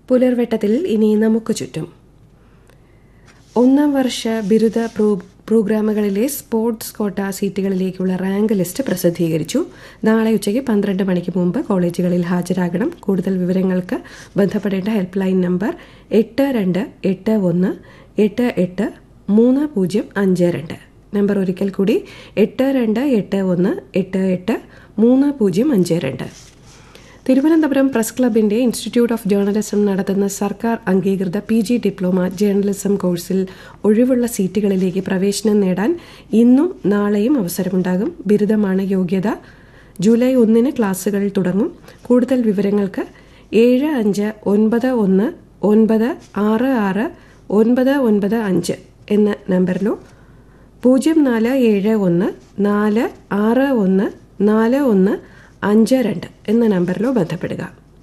പുലർവെട്ടത്തിൽ ഇനി നമുക്ക് ചുറ്റും ഒന്നാം വർഷ ബിരുദ pro പ്രോഗ്രാമുകളിലെ sports quota സീറ്റുകളിലേക്കുള്ള rank list പ്രസിദ്ധീകരിച്ചു നാളെ ഉച്ചയ്ക്ക് പന്ത്രണ്ട് മണിക്ക് മുമ്പ് കോളേജുകളിൽ ഹാജരാകണം കൂടുതൽ വിവരങ്ങൾക്ക് ബന്ധപ്പെടേണ്ട ഹെൽപ്പ് ലൈൻ നമ്പർ എട്ട് രണ്ട് എട്ട് ഒന്ന് എട്ട് എട്ട് മൂന്ന് പൂജ്യം അഞ്ച് രണ്ട് നമ്പർ ഒരിക്കൽ കൂടി എട്ട് രണ്ട് എട്ട് ഒന്ന് എട്ട് എട്ട് മൂന്ന് പൂജ്യം അഞ്ച് രണ്ട് തിരുവനന്തപുരം പ്രസ് ക്ലബിന്റെ ഇൻസ്റ്റിറ്റ്യൂട്ട് ഓഫ് ജേർണലിസം നടത്തുന്ന സർക്കാർ അംഗീകൃത പി ജി ഡിപ്ലോമ ജേർണലിസം കോഴ്സിൽ ഒഴിവുള്ള സീറ്റുകളിലേക്ക് പ്രവേശനം നേടാൻ ഇന്നും നാളെയും അവസരമുണ്ടാകും ബിരുദമാണ് യോഗ്യത ജൂലൈ ഒന്നിന് ക്ലാസുകൾ തുടങ്ങും കൂടുതൽ വിവരങ്ങൾക്ക് ഏഴ് അഞ്ച് ഒൻപത് ഒന്ന് ഒൻപത് ആറ് ആറ് ഒൻപത് ഒൻപത് അഞ്ച് എന്ന നമ്പറിലോ പൂജ്യം നാല് ഏഴ് ഒന്ന് നാല് ആറ് ഒന്ന് നാല് ഒന്ന് അഞ്ച് രണ്ട് എന്ന നമ്പറിലോ ബന്ധപ്പെടുക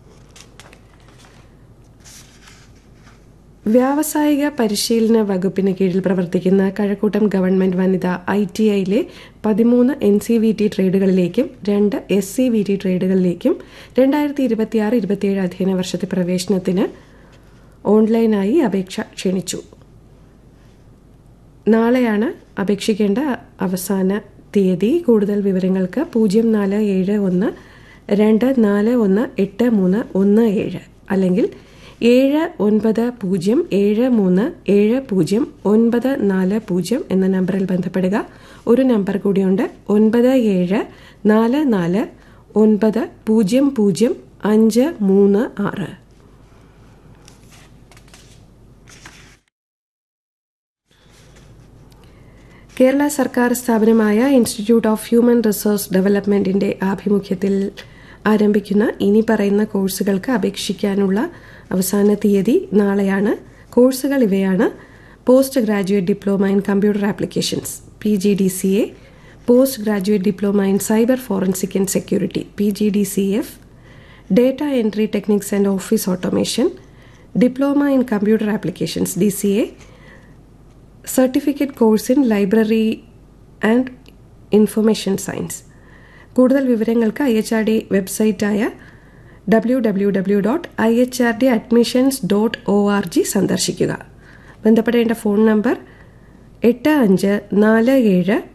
വ്യാവസായിക പരിശീലന വകുപ്പിന് കീഴിൽ പ്രവർത്തിക്കുന്ന കഴക്കൂട്ടം ഗവൺമെന്റ് വനിത ഐ ടി ഐയിലെ പതിമൂന്ന് എൻ സി വി ടി ട്രേഡുകളിലേക്കും രണ്ട് എസ് സി വി ടി ട്രേഡുകളിലേക്കും രണ്ടായിരത്തി ഇരുപത്തിയാറ് ഇരുപത്തിയേഴ് അധ്യയന വർഷത്തെ പ്രവേശനത്തിന് ഓൺലൈനായി അപേക്ഷ ക്ഷണിച്ചു നാളെയാണ് അപേക്ഷിക്കേണ്ട അവസാന തീയതി കൂടുതൽ വിവരങ്ങൾക്ക് പൂജ്യം നാല് ഏഴ് ഒന്ന് രണ്ട് നാല് ഒന്ന് എട്ട് മൂന്ന് ഒന്ന് ഏഴ് അല്ലെങ്കിൽ ഏഴ് ഒൻപത് പൂജ്യം ഏഴ് മൂന്ന് ഏഴ് പൂജ്യം ഒൻപത് നാല് പൂജ്യം എന്ന നമ്പറിൽ ബന്ധപ്പെടുക ഒരു നമ്പർ കൂടിയുണ്ട് ഒൻപത് ഏഴ് നാല് നാല് ഒൻപത് പൂജ്യം പൂജ്യം അഞ്ച് മൂന്ന് ആറ് കേരള സർക്കാർ സ്ഥാപനമായ ഇൻസ്റ്റിറ്റ്യൂട്ട് ഓഫ് ഹ്യൂമൻ റിസോഴ്സ് ഡെവലപ്മെന്റിന്റെ ആഭിമുഖ്യത്തിൽ ആരംഭിക്കുന്ന ഇനി പറയുന്ന കോഴ്സുകൾക്ക് അപേക്ഷിക്കാനുള്ള അവസാന തീയതി നാളെയാണ് കോഴ്സുകൾ ഇവയാണ് post graduate diploma in computer applications P G D C A post graduate diploma in cyber forensic and security P G D C F data entry techniques and office automation diploma in computer applications D C A certificate course in library and information science കൂടുതൽ വിവരങ്ങൾക്ക് I H R D വെബ്സൈറ്റായ W W W dot I H R D admissions dot O R G സന്ദർശിക്കുക ബന്ധപ്പെടേണ്ട phone number എട്ട് അഞ്ച് നാല് ഏഴ്